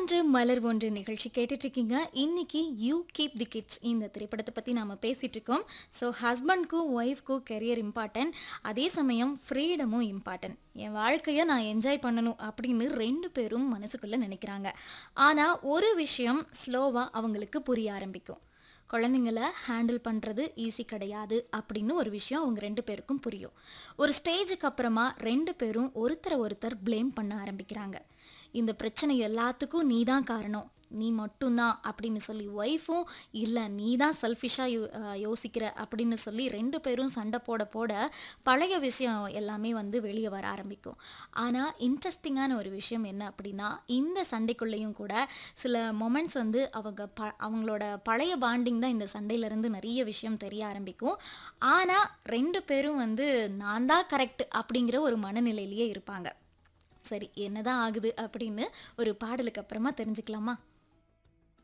ஒன்று மலர் ஒன்று நிகழ்ச்சி கேட்டுட்டு இருக்கீங்க இன்னைக்கு யூ கீப் தி கிட்ஸ் இந்த திரைப்படத்தை பற்றி நாம் பேசிட்டு இருக்கோம் ஸோ ஹஸ்பண்ட்க்கும் ஒய்ஃப்க்கும் கெரியர் இம்பார்ட்டன்ட் அதே சமயம் ஃப்ரீடமும் இம்பார்ட்டன்ட் என் வாழ்க்கையை நான் என்ஜாய் பண்ணணும் அப்படின்னு ரெண்டு பேரும் மனசுக்குள்ளே நினைக்கிறாங்க ஆனால் ஒரு விஷயம் ஸ்லோவாக அவங்களுக்கு புரிய ஆரம்பிக்கும் குழந்தைங்கள ஹேண்டில் பண்ணுறது ஈஸி கிடையாது அப்படின்னு ஒரு விஷயம் அவங்க ரெண்டு பேருக்கும் புரியும் ஒரு ஸ்டேஜுக்கு அப்புறமா ரெண்டு பேரும் ஒருத்தரை ஒருத்தர் ப்ளேம் பண்ண ஆரம்பிக்கிறாங்க இந்த பிரச்சனை எல்லாத்துக்கும் நீ தான் காரணம் நீ மட்டும்தான் அப்படின்னு சொல்லி ஒய்ஃபும் இல்லை நீ தான் செல்ஃபிஷாக யோ அஹ் யோசிக்கிற அப்படின்னு சொல்லி ரெண்டு பேரும் சண்டை போட போட பழைய விஷயம் எல்லாமே வந்து வெளியே வர ஆரம்பிக்கும் ஆனால் இன்ட்ரெஸ்டிங்கான ஒரு விஷயம் என்ன அப்படின்னா இந்த சண்டைக்குள்ளேயும் கூட சில மொமெண்ட்ஸ் வந்து அவங்க ப அவங்களோட பழைய பாண்டிங் தான் இந்த சண்டையிலேருந்து நிறைய விஷயம் தெரிய ஆரம்பிக்கும் ஆனால் ரெண்டு பேரும் வந்து நான் தான் கரெக்ட் அப்படிங்கிற ஒரு மனநிலையிலேயே இருப்பாங்க சரி என்னதான் ஆகுது அப்படின்னு ஒரு பாடலுக்கு அப்புறமா தெரிஞ்சுக்கலாமா